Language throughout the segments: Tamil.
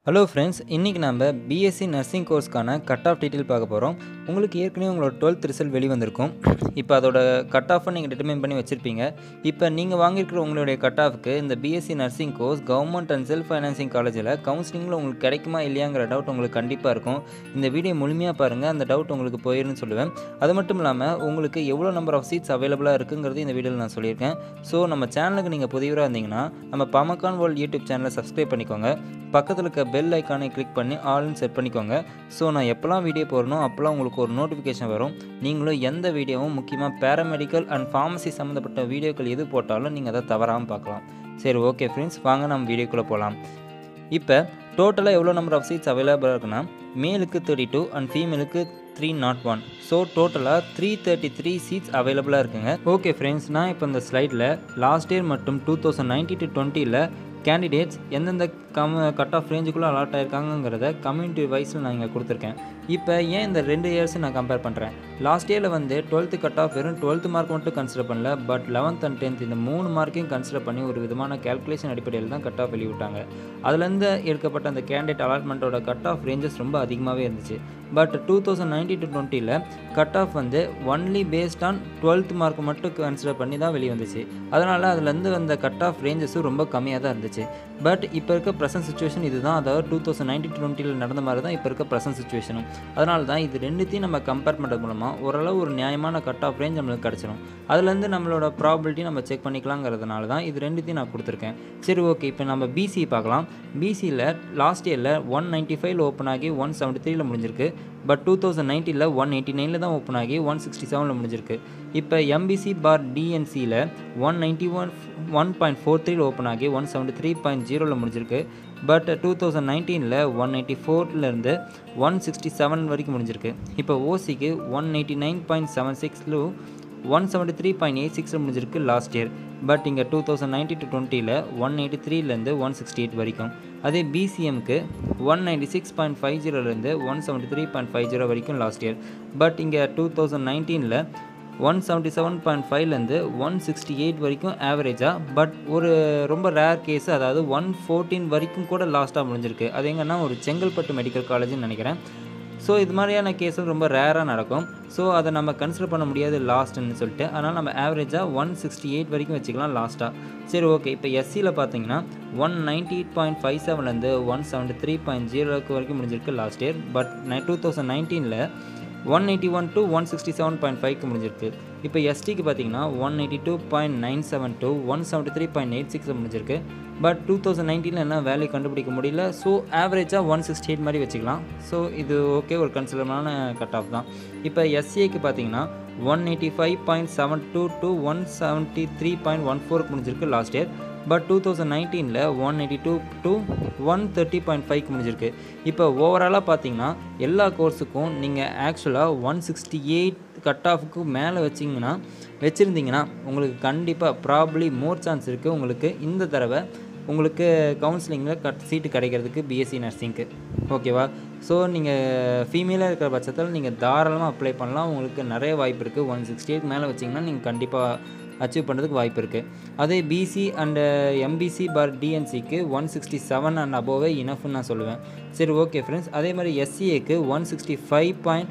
ஹலோ ஃப்ரெண்ட்ஸ் இன்றைக்கி நம்ம பிஎஸ்சி நர்சிங் கோர்ஸ்க்கான கட் ஆஃப் டீட்டெயில் பார்க்க போகிறோம் உங்களுக்கு ஏற்கனவே உங்களோட டுவெல்த் ரிசல்ட் வெளிவந்திருக்கும் இப்போ அதோட கட் ஆஃபை நீங்கள் டிட்டர்மைன் பண்ணி வச்சுருப்பீங்க இப்போ நீங்கள் வாங்கியிருக்கிற உங்களுடைய கட் ஆஃப்க்கு இந்த BSc nursing course government and self financing காலேஜில் கவுன்சிலிங்கில் உங்களுக்கு கிடைக்குமா இல்லையாங்கிற டவுட் உங்களுக்கு கண்டிப்பாக இருக்கும் இந்த வீடியோ முழுமையாக பாருங்கள் அந்த டவுட் உங்களுக்கு போயிருன்னு சொல்லுவேன் அது மட்டும் இல்லாமல் உங்களுக்கு எவ்வளோ நம்பர் ஆஃப் சீட்ஸ் அவைலபிளாக இருக்குங்கிறது இந்த வீடியோவில் நான் சொல்லியிருக்கேன் ஸோ நம்ம சேனலுக்கு நீங்கள் புதியவராக இருந்தீங்கன்னா நம்ம பமக்கான் வேர்ல்ட் யூடியூப் சேனலை சப்ஸ்கிரைப் பண்ணிக்கோங்க பக்கத்தில் இருக்க பெல் ஐக்கானை கிளிக் பண்ணி ஆல்னு செட் பண்ணிக்கோங்க ஸோ நான் எப்போல்லாம் வீடியோ போடணும் அப்போல்லாம் உங்களுக்கு ஒரு நோட்டிஃபிகேஷன் வரும் நீங்களும் எந்த வீடியோவும் முக்கியமாக பேராமெடிக்கல் அண்ட் ஃபார்மசி சம்மந்தப்பட்ட வீடியோக்கள் எது போட்டாலும் நீங்கள் அதை தவறாமல் பார்க்கலாம் சரி ஓகே ஃப்ரெண்ட்ஸ் வாங்க நம்ம வீடியோக்குள்ளே போகலாம் இப்போ டோட்டலாக எவ்வளோ நம்பர் ஆஃப் சீட்ஸ் அவைலபிளாக இருக்குன்னா மேலுக்கு தேர்ட்டி டூ அண்ட் ஃபீமேலுக்கு த்ரீ நாட் ஒன் ஸோ டோட்டலாக த்ரீ தேர்ட்டி த்ரீ சீட்ஸ் அவைலபிளாக இருக்குங்க ஓகே ஃப்ரெண்ட்ஸ் நான் இப்போ இந்த ஸ்லைடில் லாஸ்ட் இயர் மற்றும் டூ தௌசண்ட் நைன்டி டு டுவெண்ட்டியில் கேண்டிடேட்ஸ் எந்தெந்த கம் கட் ஆஃப் ரேஞ்சுக்குள்ளே அலாட் ஆயிருக்காங்கிறத கம்யூனிட்டி வைஸில் நான் இங்கே கொடுத்துருக்கேன் இப்போ ஏன் இந்த ரெண்டு இயர்ஸும் நான் கம்பேர் பண்ணுறேன் லாஸ்ட் இயரில் வந்து டுவெல்த்து கட் ஆஃப் வெறும் டுவெல்த்து மார்க் மட்டும் கன்சிடர் பண்ணல பட் லெவன்த் அண்ட் டென்த் இந்த மூணு மார்க்கையும் கன்சிடர் பண்ணி ஒரு விதமான கேல்குலேஷன் அடிப்படையில் தான் கட் ஆஃப் வெளியிட்டாங்க அதுலேருந்து எடுக்கப்பட்ட அந்த கேண்டிடேட் அலாட்மெண்ட்டோட கட் ஆஃப் ரேஞ்சஸ் ரொம்ப அதிகமாகவே இருந்துச்சு but two thousand nineteen to டுவெண்ட்டியில் கட் ஆஃப் வந்து only based on twelfth mark மட்டும் கன்சிடர் பண்ணி தான் வெளியே வந்துச்சு அதனால் அதுலேருந்து வந்த கட் ஆஃப் ரேஞ்சஸும் ரொம்ப கம்மியாக தான் இருந்துச்சு பட் இப்போ இருக்க ப்ரெசன்ட் சுச்சுவேஷன் இதுதான் அதாவது டூ தௌசண்ட் நைன்டி டு டுவெண்ட்டியில் நடந்த மாதிரி தான் இப்போ இருக்க ப்ரெசன்ட் சுச்சுவேஷனும் அதனால தான் இது ரெண்டுத்தையும் நம்ம கம்பேர் பண்ணுறது மூலமாக ஓரளவு ஒரு நியாயமான கட் ஆஃப் ரேஞ்ச் நம்மளுக்கு கிடச்சிடும் அதுலேருந்து நம்மளோட ப்ராபிலிட்டி நம்ம செக் பண்ணிக்கலாங்கிறதுனால தான் இது ரெண்டுத்தையும் நான் கொடுத்துருக்கேன் சரி ஓகே இப்போ நம்ம பிசி பார்க்கலாம் பிசியில் லாஸ்ட் இயரில் ஒன் நைன்ட்டி ஃபைவ்ல ஓப்பன் ஆகி ஒன் செவன்ட்டி த்ரீல முடிஞ்சிருக்கு பட் டூ தௌசண்ட் நைன்ட்டியில் ஒன் எயிட்டி நைனில் தான் ஓப்பன் ஆகி ஒன் சிக்ஸ்டி செவனில் முடிஞ்சிருக்கு இப்போ எம்பிசி பார் டிஎன்சியில் one ninety one one point four த்ரீல ஓப்பன் ஆகி ஒன் செவன்ட்டி த்ரீ பாயிண்ட் ஜீரோவில் முடிஞ்சிருக்கு பட் டூ தௌசண்ட் நைன்டீனில் ஒன் எயிட்டி ஃபோர்லேருந்து ஒன் சிக்ஸ்டி செவன் வரைக்கும் முடிஞ்சிருக்கு இப்போ ஓசிக்கு one eighty nine point seven சிக்ஸில் one seventy three point eight சிக்ஸில் முடிஞ்சிருக்கு லாஸ்ட் இயர் பட் இங்கே டூ தௌசண்ட் நைன்ட்டி டு டுவெண்ட்டியில் ஒன் எயிட்டி த்ரீலேருந்து ஒன் சிக்ஸ்டி எயிட் வரைக்கும் அதே பிசிஎம்க்கு one ninety six point five ஜீரோலேருந்து one seventy three point five zero வரைக்கும் லாஸ்ட் இயர் பட் இங்கே டூ தௌசண்ட் நைன்டீனில் ஒன் செவன்ட்டி செவன் பாயிண்ட் ஃபைவ்லேருந்து ஒன் சிக்ஸ்டி எயிட் வரைக்கும் ஆவரேஜாக பட் ஒரு ரொம்ப ரேர் கேஸ் அதாவது ஒன் ஃபோர்டீன் வரைக்கும் கூட லாஸ்ட்டாக முடிஞ்சிருக்கு அது எங்கன்னா ஒரு செங்கல்பட்டு மெடிக்கல் காலேஜ்னு நினைக்கிறேன் ஸோ இது மாதிரியான கேஸும் ரொம்ப ரேராக நடக்கும் ஸோ அதை நம்ம கன்சிடர் பண்ண முடியாது லாஸ்ட்டுன்னு சொல்லிட்டு அதனால் நம்ம ஆவரேஜாக ஒன் சிக்ஸ்டி எயிட் வரைக்கும் வச்சுக்கலாம் லாஸ்ட்டாக சரி ஓகே இப்போ எஸ்சியில் பார்த்தீங்கன்னா one ninety eight point five செவன்லேருந்து ஒன் செவன்ட்டி த்ரீ பாயிண்ட் ஜீரோக்கு வரைக்கும் முடிஞ்சிருக்கு last year but two thousand நைன்டீனில் one eighty one to one sixty seven point ஃபைவ்க்கு முடிஞ்சிருக்கு இப்போ எஸ்டிக்கு பார்த்தீங்கன்னா one eighty two point nine seven to one seventy three point eight சிக்ஸில் முடிஞ்சிருக்கு பட் டூ தௌசண்ட் நைன்டீனில் என்ன வேல்யூ கண்டுபிடிக்க முடியல ஸோ ஆவரேஜாக ஒன் சிக்ஸ்டி எயிட் மாதிரி வச்சுக்கலாம் ஸோ இது ஓகே ஒரு கன்சிடரமான கட் ஆஃப் தான் இப்போ எஸ்சிஏக்கு பார்த்தீங்கன்னா one eighty five point seven two to one seventy three point one ஃபோருக்கு முடிஞ்சிருக்கு last year but two thousand நைன்டீனில் one eighty two to one thirty point ஃபைவ்க்கு முடிஞ்சிருக்கு இப்போ ஓவராலாக பார்த்தீங்கன்னா எல்லா கோர்ஸுக்கும் நீங்கள் ஆக்சுவலாக ஒன் சிக்ஸ்டி எயிட் கட் ஆஃபுக்கு மேலே வச்சிங்கன்னா வச்சுருந்தீங்கன்னா உங்களுக்கு கண்டிப்பாக ப்ராப்ளி மோர் சான்ஸ் இருக்குது உங்களுக்கு இந்த தடவை உங்களுக்கு கவுன்சிலிங்கில் கட் சீட்டு கிடைக்கிறதுக்கு பிஎஸ்சி நர்சிங்க்கு ஓகேவா ஸோ நீங்கள் ஃபீமேலாக இருக்கிற பட்சத்தில் நீங்கள் தாராளமாக அப்ளை பண்ணலாம் உங்களுக்கு நிறைய வாய்ப்பு இருக்குது ஒன் சிக்ஸ்டி எயிட் மேலே வச்சிங்கன்னா நீங்கள் கண்டிப்பாக அச்சீவ் பண்ணுறதுக்கு வாய்ப்பு இருக்குது அதே பிசி அண்டு எம்பிசி பார் டிஎன்சிக்கு one sixty seven and above இனஃப்னு நான் சொல்லுவேன் சரி ஓகே ஃப்ரெண்ட்ஸ் அதே மாதிரி எஸ்சிஏக்கு one sixty five point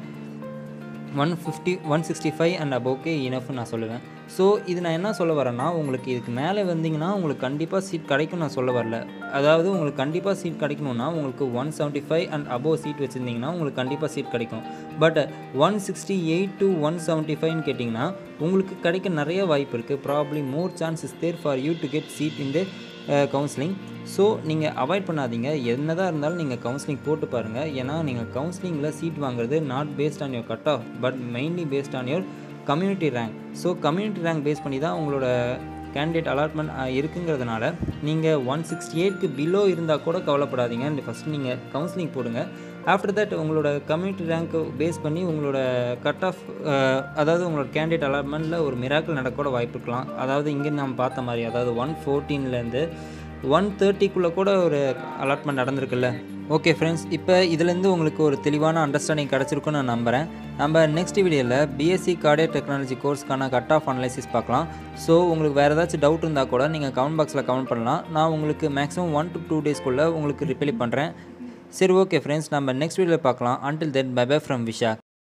one fifty one sixty five and above இனஃப்னு நான் சொல்லுவேன் ஸோ இது நான் என்ன சொல்ல வரேன்னா உங்களுக்கு இதுக்கு மேலே வந்தீங்கன்னா உங்களுக்கு கண்டிப்பாக சீட் கிடைக்கும் நான் சொல்ல வரல அதாவது உங்களுக்கு கண்டிப்பாக சீட் கிடைக்கணும்னா உங்களுக்கு one seventy five and above seat வச்சுருந்தீங்கன்னா உங்களுக்கு கண்டிப்பாக சீட் கிடைக்கும் but one sixty eight to one seventy ஃபைவ்னு கேட்டிங்கன்னா உங்களுக்கு கிடைக்க நிறைய வாய்ப்பு இருக்குது probably more chance is there for you to get seat in the counselling so நீங்கள் அவாய்ட் பண்ணாதீங்க என்னதான் இருந்தாலும் நீங்கள் கவுன்சிலிங் போட்டு பாருங்கள் ஏன்னா நீங்கள் கவுன்சிலிங்கில் சீட் வாங்குறது not based on your cut off but mainly based on your community rank so community rank base பண்ணி தான் உங்களோட கேண்டிடேட் அலாட்மெண்ட் இருக்குங்கிறதுனால நீங்கள் ஒன் சிக்ஸ்டி எயிட்க்கு பிலோ இருந்தால் கூட கவலைப்படாதீங்க ஃபஸ்ட் நீங்கள் கவுன்சிலிங் போடுங்க ஆஃப்டர் தட் உங்களோட கம்யூனிட்டி ரேங்க்கை பேஸ் பண்ணி உங்களோட கட் ஆஃப் அதாவது உங்களோட கேண்டிடேட் அலாட்மெண்ட்டில் ஒரு மிராக்கிள் நடக்கூட வாய்ப்பு இருக்கலாம் அதாவது இங்கே நம்ம பார்த்த மாதிரி அதாவது ஒன் ஃபோர்டீன்லேருந்து ஒன் தேர்ட்டிக்குள்ளே கூட ஒரு அலாட்மெண்ட் நடந்திருக்குல்ல ஓகே ஃப்ரெண்ட்ஸ் இப்போ இதுலேருந்து உங்களுக்கு ஒரு தெளிவான அண்டர்ஸ்டாண்டிங் கிடச்சிருக்குன்னு நான் நம்புகிறேன் நம்ம நெக்ஸ்ட் வீடியோவில் பிஎஸ்சி கார்டியோ டெக்னாலஜி கோர்ஸ்க்கான கட் ஆஃப் அனலைசிஸ் பார்க்கலாம் ஸோ உங்களுக்கு வேறு ஏதாச்சும் டவுட் இருந்தால் கூட நீங்கள் கமெண்ட் பாக்ஸில் கமெண்ட் பண்ணலாம் நான் உங்களுக்கு மேக்ஸிமம் ஒன் டு டூ டேஸ்க்குள்ளே உங்களுக்கு ரிப்ளை பண்ணுறேன் சரி ஓகே ஃப்ரெண்ட்ஸ் நம்ம நெக்ஸ்ட் வீடியோவில் பார்க்கலாம் until then bye bye from Visha